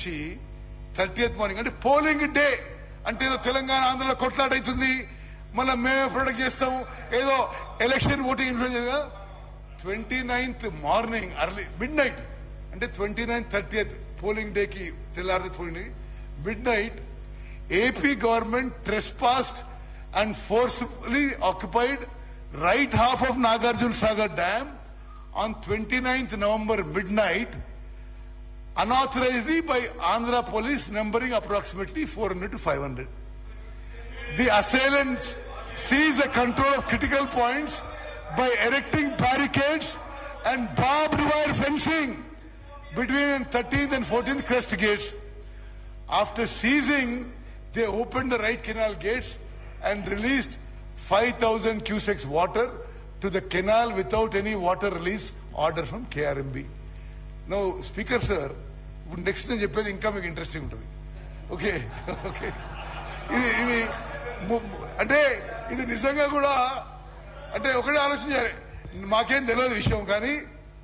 నుంచి thirty morning అంటే polling day అంటే ఏదో తెలంగాణ ఆంధ్రలో కొట్లాట అవుతుంది మళ్ళీ మేమే ప్రొడక్ట్ చేస్తాము ఏదో election voting influence twenty ninth morning early midnight అంటే ట్వంటీ నైన్త్ థర్టీయత్ పోలింగ్ డేకి తెల్లారి పోయింది midnight AP government trespassed and forcibly occupied right half of Nagarjun Sagar Dam on 29th November midnight, unauthorizedly by Andhra police numbering approximately 400 to 500. The assailants seized the control of critical points by erecting barricades and barbed wire fencing between 13th and 14th crest gates. After seizing they opened the right canal gates and released 5,000 cusecs water to the canal without any water release order from KRMB. Now, Speaker sir, next నేను చెప్పేది ఇంకా మీకు interesting ఉంటుంది okay okay ఇది ఇది ము- అంటే ఇది నిజంగా కూడా అంటే ఒకటే ఆలోచించాలి మాకేం తెలియదు విషయం కానీ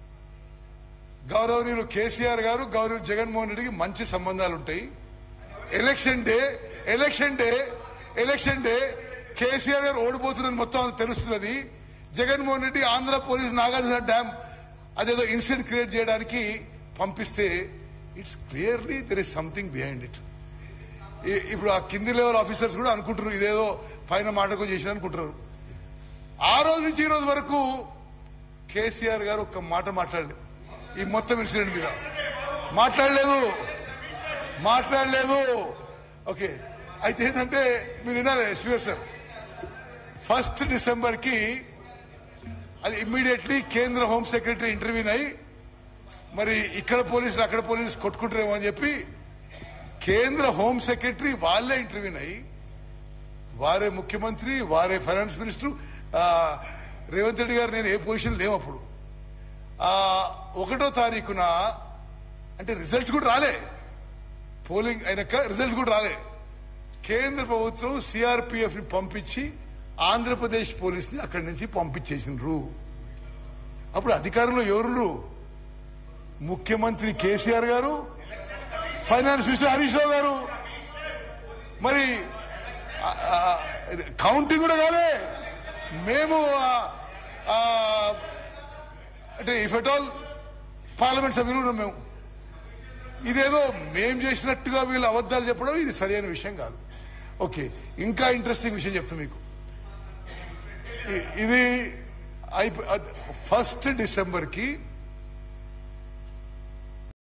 గౌరవనీయులు కేసీఆర్ గారు గౌరవ జగన్మోహన్ రెడ్డికి మంచి సంబంధాలు ఉంటాయి election day election day election day KCR గారు ఓడిపోతున్నారని మొత్తం అంతా తెలుస్తున్నది జగన్మోహన్ రెడ్డి ఆంధ్ర పోలీస్ నాగార్జున డ్యామ్ అదేదో ఇన్సిడెంట్ క్రియేట్ చేయడానికి పంపిస్తే it's clearly there is something behind it ఇప్పుడు ఆ కింది లెవెల్ ఆఫీసర్స్ కూడా అనుకుంటారు ఇదేదో పైన మాటకు చేసిన అనుకుంటారు ఆ రోజు నుంచి ఈ రోజు వరకు కేసీఆర్ గారు ఒక్క మాట మాట్లాడలేదు ఈ మొత్తం ఇన్సిడెంట్ మీద మాట్లాడలేదు మాట్లాడలేదు ఓకే అయితే ఏంటంటే మీరు వినాలి స్పీకర్ సార్ ఫస్ట్ డిసెంబర్ కి అది ఇమ్మీడియట్లీ కేంద్ర హోమ్ సెక్రటరీ ఇంటర్వ్యూన్ అయి మరి ఇక్కడ పోలీసులు అక్కడ పోలీసు కొట్టుకుంటారేమో అని చెప్పి కేంద్ర హోమ్ సెక్రటరీ వాళ్ళే ఇంటర్వ్యూన్ అయి వారే ముఖ్యమంత్రి వారే ఫైనాన్స్ మినిస్టర్ ఆ, రేవంత్ రెడ్డి గారు నేను ఏ పొజిషన్ లేవు అప్పుడు ఆ, ఒకటో తారీఖున అంటే రిజల్ట్స్ కూడా రాలే పోలింగ్ అయినాక రిజల్ట్స్ కూడా రాలే కేంద్ర ప్రభుత్వం సిఆర్పిఎఫ్ ని పంపించి ఆంధ్రప్రదేశ్ పోలీస్ ని అక్కడి నుంచి పంపించేసిండ్రు అప్పుడు అధికారంలో ఎవరు ముఖ్యమంత్రి కేసీఆర్ గారు ఫైనాన్స్ మినిస్టర్ హరీష్ రావు గారు మరి ఆ, ఆ, కౌంటింగ్ కూడా కాలే మేము ఆ, ఆ, అంటే ఇఫ్ ఎట్ ఆల్ పార్లమెంట్ సభ్యులు ఉన్నాం మేము ఇదేదో మేం చేసినట్టుగా వీళ్ళు అబద్ధాలు చెప్పడం ఇది సరైన విషయం కాదు ఓకే ఇంకా ఇంట్రెస్టింగ్ విషయం చెప్తా మీకు ఇ- ఇది ఫస్ట్ డిసెంబర్ కి